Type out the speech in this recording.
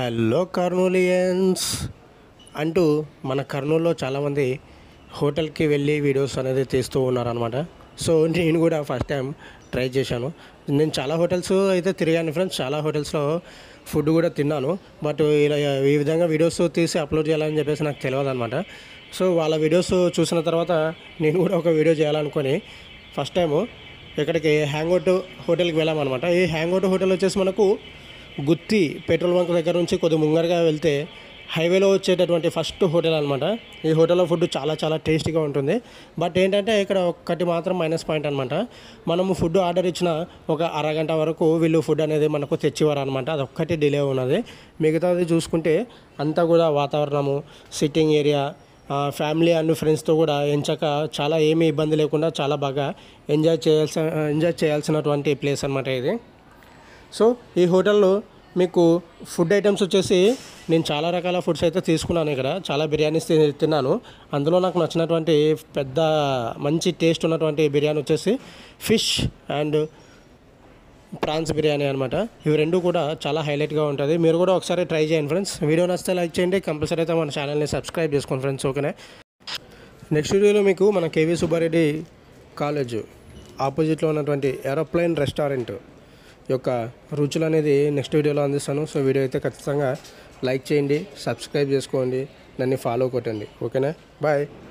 hello కర్నూలియన్స్ అంటూ మన కర్నూలులో చాలామంది హోటల్కి వెళ్ళి వీడియోస్ అనేది తీస్తూ ఉన్నారనమాట సో నేను కూడా ఫస్ట్ టైం ట్రై చేశాను నేను చాలా హోటల్స్ అయితే తిరిగాను ఫ్రెండ్స్ చాలా హోటల్స్లో ఫుడ్ కూడా తిన్నాను బట్ ఇలా ఈ విధంగా వీడియోస్ తీసి అప్లోడ్ చేయాలని చెప్పేసి నాకు తెలియదు అనమాట సో వాళ్ళ వీడియోస్ చూసిన తర్వాత నేను కూడా ఒక వీడియో చేయాలనుకొని ఫస్ట్ టైము ఇక్కడికి హ్యాంగ్అవుట్ హోటల్కి వెళ్ళామన్నమాట ఈ హ్యాంగ్అవుట్ హోటల్ వచ్చేసి మనకు గుత్తి పెట్రోల్ బంక్ దగ్గర నుంచి కొద్ది ముంగరగా వెళ్తే హైవేలో వచ్చేటటువంటి ఫస్ట్ హోటల్ అనమాట ఈ హోటల్లో ఫుడ్ చాలా చాలా టేస్టీగా ఉంటుంది బట్ ఏంటంటే ఇక్కడ ఒక్కటి మాత్రం మైనస్ పాయింట్ అనమాట మనము ఫుడ్ ఆర్డర్ ఇచ్చిన ఒక అరగంట వరకు వీళ్ళు ఫుడ్ అనేది మనకు తెచ్చివారు అనమాట అదొక్కటి డిలే ఉన్నది మిగతాది చూసుకుంటే అంతా కూడా వాతావరణము సిట్టింగ్ ఏరియా ఫ్యామిలీ అండ్ ఫ్రెండ్స్తో కూడా ఎంచక చాలా ఏమీ ఇబ్బంది లేకుండా చాలా బాగా ఎంజాయ్ చేయాల్సిన ఎంజాయ్ చేయాల్సినటువంటి ప్లేస్ అనమాట ఇది సో ఈ హోటల్లో మీకు ఫుడ్ ఐటమ్స్ వచ్చేసి నేను చాలా రకాల ఫుడ్స్ అయితే తీసుకున్నాను ఇక్కడ చాలా బిర్యానీస్ తి- తిన్నాను అందులో నాకు నచ్చినటువంటి పెద్ద మంచి టేస్ట్ ఉన్నటువంటి బిర్యానీ వచ్చేసి ఫిష్ అండ్ ప్రాన్స్ బిర్యానీ అనమాట ఇవి రెండు కూడా చాలా హైలైట్గా ఉంటుంది మీరు కూడా ఒకసారి ట్రై చేయండి ఫ్రెండ్స్ వీడియో నచ్చితే లైక్ చేయండి కంపల్సరీ అయితే మన ఛానల్ని సబ్స్క్రైబ్ చేసుకోండి ఫ్రెండ్స్ ఓకేనే నెక్స్ట్ వీడియోలో మీకు మన కేవీ సుబ్బారెడ్డి కాలేజ్ ఆపోజిట్లో ఉన్నటువంటి ఏరోప్లేన్ రెస్టారెంట్ యొక్క రుచులు అనేది నెక్స్ట్ వీడియోలో అందిస్తాను సో వీడియో అయితే ఖచ్చితంగా లైక్ చేయండి సబ్స్క్రైబ్ చేసుకోండి నన్ను ఫాలో కొట్టండి ఓకేనా బాయ్